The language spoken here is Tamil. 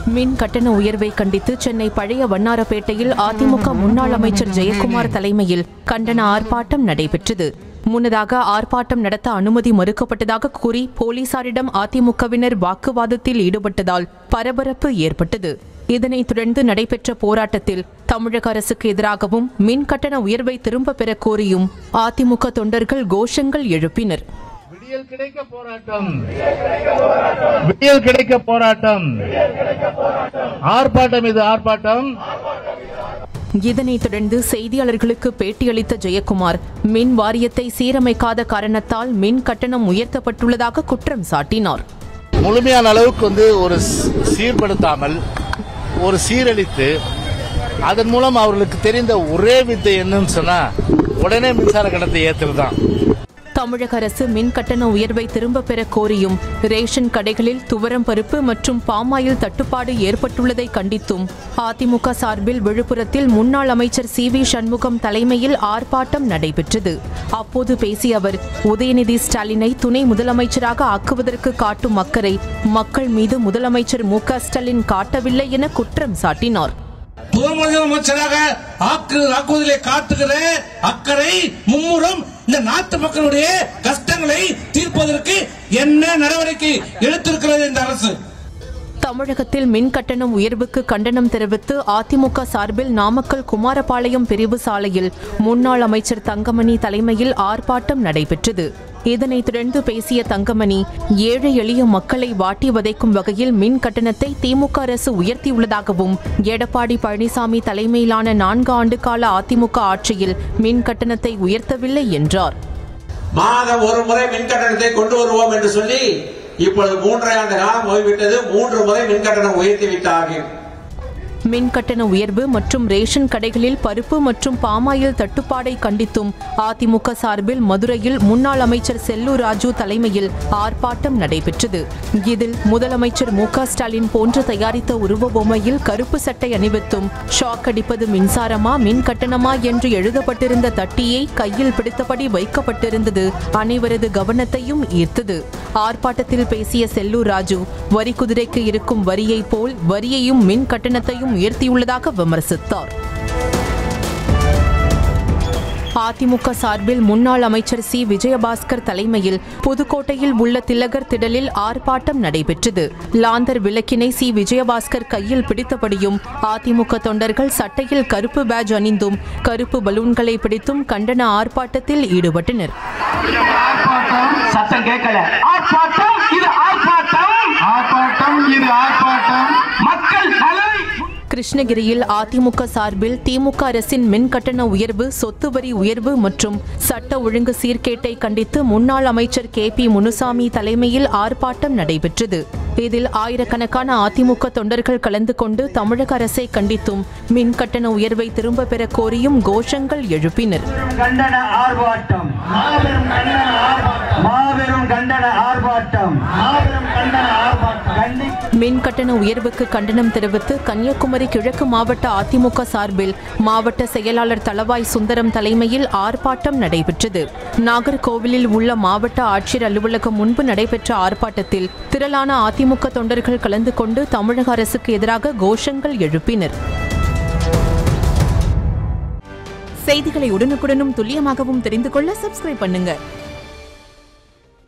மின் கட்டண உயர்வை கண்டித்து சென்னை பழைய வண்ணாரப்பேட்டையில் அதிமுக முன்னாள் அமைச்சர் ஜெயக்குமார் தலைமையில் கண்டன ஆர்ப்பாட்டம் நடைபெற்றது முன்னதாக ஆர்ப்பாட்டம் நடத்த அனுமதி மறுக்கப்பட்டதாக கூறி போலீசாரிடம் அதிமுகவினர் வாக்குவாதத்தில் ஈடுபட்டதால் பரபரப்பு ஏற்பட்டது இதனைத் தொடர்ந்து நடைபெற்ற போராட்டத்தில் தமிழக அரசுக்கு எதிராகவும் மின் கட்டண உயர்வை திரும்பப் பெறக் கோரியும் அதிமுக தொண்டர்கள் கோஷங்கள் எழுப்பினர் விடியல் கிடைக்க போராட்டம் விடியல் கிடைக்க போராட்டம் ஆர்ப்பாட்டம் இது ஆர்ப்பாட்டம் இதனைத் தொடர்ந்து செய்தியாளர்களுக்கு பேட்டியளித்த ஜெயக்குமார் மின் வாரியத்தை சீரமைக்காத காரணத்தால் மின் கட்டணம் உயர்த்தப்பட்டுள்ளதாக குற்றம் சாட்டினார் முழுமையான அளவுக்கு வந்து ஒரு ஸ்- சீர்படுத்தாமல் ஒரு சீரழித்து அதன் மூலம் அவர்களுக்கு தெரிந்த ஒரே வித்தை என்னன்னு சொன்னா உடனே மின்சார கட்டணத்தை ஏத்துறது தான் தமிழக அரசு மின் கட்டண உயர்வை திரும்பப் பெறக் கோரியும் ரேஷன் கடைகளில் துவரம் பருப்பு மற்றும் பாமாயில் தட்டுப்பாடு ஏற்பட்டுள்ளதை கண்டித்தும் அதிமுக சார்பில் விழுப்புரத்தில் முன்னாள் அமைச்சர் சி வி சண்முகம் தலைமையில் ஆர்ப்பாட்டம் நடைபெற்றது அப்போது பேசிய அவர் உதயநிதி ஸ்டாலினை துணை முதலமைச்சராக ஆக்குவதற்கு காட்டும் அக்கறை மக்கள் மீது முதலமைச்சர் மு க ஸ்டாலின் காட்டவில்லை என குற்றம் சாட்டினார் துணை முதலமைச்சராக ஆக்கு ஆக்குவதிலே காட்டுகிற அக்கறை மும்முரம் இந்த நாட்டு மக்களுடைய கஷ்டங்களை தீர்ப்பதற்கு என்ன நடவடிக்கை எடுத்திருக்கிறது இந்த அரசு தமிழகத்தில் மின் கட்டணம் உயர்வுக்கு கண்டனம் தெரிவித்து அதிமுக சார்பில் நாமக்கல் குமாரபாளையம் பிரிவு சாலையில் முன்னாள் அமைச்சர் தங்கமணி தலைமையில் ஆர்ப்பாட்டம் நடைபெற்றது இதனைத் தொடர்ந்து பேசிய தங்கமணி ஏழை எளிய மக்களை வாட்டி வதைக்கும் வகையில் மின் கட்டணத்தை திமுக அரசு உயர்த்தியுள்ளதாகவும் எடப்பாடி பழனிசாமி தலைமையிலான நான்கு ஆண்டு கால அதிமுக ஆட்சியில் மின் கட்டணத்தை உயர்த்தவில்லை என்றார் மாதம் ஒரு முறை மின் கட்டணத்தை கொண்டு வருவோம் என்று சொல்லி இப்பொழுது மூன்றரை ஆண்டு காலம் போய்விட்டது மூன்று முறை மின் கட்டணம் உயர்த்தி விட்டார்கள் மின் கட்டண உயர்வு மற்றும் ரேஷன் கடைகளில் பருப்பு மற்றும் பாமாயில் தட்டுப்பாடை கண்டித்தும் அதிமுக சார்பில் மதுரையில் முன்னாள் அமைச்சர் செல்லூர் ராஜு தலைமையில் ஆர்ப்பாட்டம் நடைபெற்றது இதில் முதலமைச்சர் மு க ஸ்டாலின் போன்று தயாரித்த உருவ பொம்மையில் கருப்பு சட்டை அணிவித்தும் ஷாக் அடிப்பது மின்சாரமா மின் கட்டணமா என்று எழுதப்பட்டிருந்த தட்டியை கையில் பிடித்தபடி வைக்கப்பட்டிருந்தது அனைவரது கவனத்தையும் ஈர்த்தது ஆர்ப்பாட்டத்தில் பேசிய செல்லூர் ராஜு வரி குதிரைக்கு இருக்கும் வரியைப் போல் வரியையும் மின் கட்டணத்தையும் உயர்த்தியுள்ளதாக விமர்சித்தார் அதிமுக சார்பில் முன்னாள் அமைச்சர் சி விஜயபாஸ்கர் தலைமையில் புதுக்கோட்டையில் உள்ள திலகர் திடலில் ஆர்ப்பாட்டம் நடைபெற்றது லாந்தர் விளக்கினை சி விஜயபாஸ்கர் கையில் பிடித்தபடியும் அதிமுக தொண்டர்கள் சட்டையில் கருப்பு பேட்ஜ் அணிந்தும் கருப்பு பலூன்களை பிடித்தும் கண்டன ஆர்ப்பாட்டத்தில் ஈடுபட்டனர் சத்தம் கேட்கல ஆர்ப்பாட்டம் இது ஆர்ப்பாட்டம் ஆர்ப்பாட்டம் இது ஆர்ப்பாட்டம் மக்கள் நலனை கிருஷ்ணகிரியில் அதிமுக சார்பில் திமுக அரசின் மின் கட்டண உயர்வு சொத்து வரி உயர்வு மற்றும் சட்ட ஒழுங்கு சீர்கேட்டை கண்டித்து முன்னாள் அமைச்சர் கே பி முனுசாமி தலைமையில் ஆர்ப்பாட்டம் நடைபெற்றது இதில் ஆயிரக்கணக்கான அதிமுக தொண்டர்கள் கலந்து கொண்டு தமிழக அரசை கண்டித்தும் மின் கட்டண உயர்வை திரும்பப் பெறக் கோரியும் கோஷங்கள் எழுப்பினர் கண்டன ஆர்ப்பாட்டம் மாபெரும் கண்டன ஆர்ப்பாட்டம் மாபெரும் கண்டன ஆர்ப்பாட்டம் கண்டி மின் கட்டண உயர்வுக்கு கண்டனம் தெரிவித்து கன்னியாகுமரி கிழக்கு மாவட்ட அதிமுக சார்பில் மாவட்ட செயலாளர் தளவாய் சுந்தரம் தலைமையில் ஆர்ப்பாட்டம் நடைபெற்றது நாகர்கோவிலில் உள்ள மாவட்ட ஆட்சியர் அலுவலகம் முன்பு நடைபெற்ற ஆர்ப்பாட்டத்தில் திரளான அதிமுக தொண்டர்கள் கலந்து கொண்டு தமிழக அரசுக்கு எதிராக கோஷங்கள் எழுப்பினர் செய்திகளை உடனுக்குடனும் துல்லியமாகவும் தெரிந்து கொள்ள சப்ஸ்கிரைப் பண்ணுங்க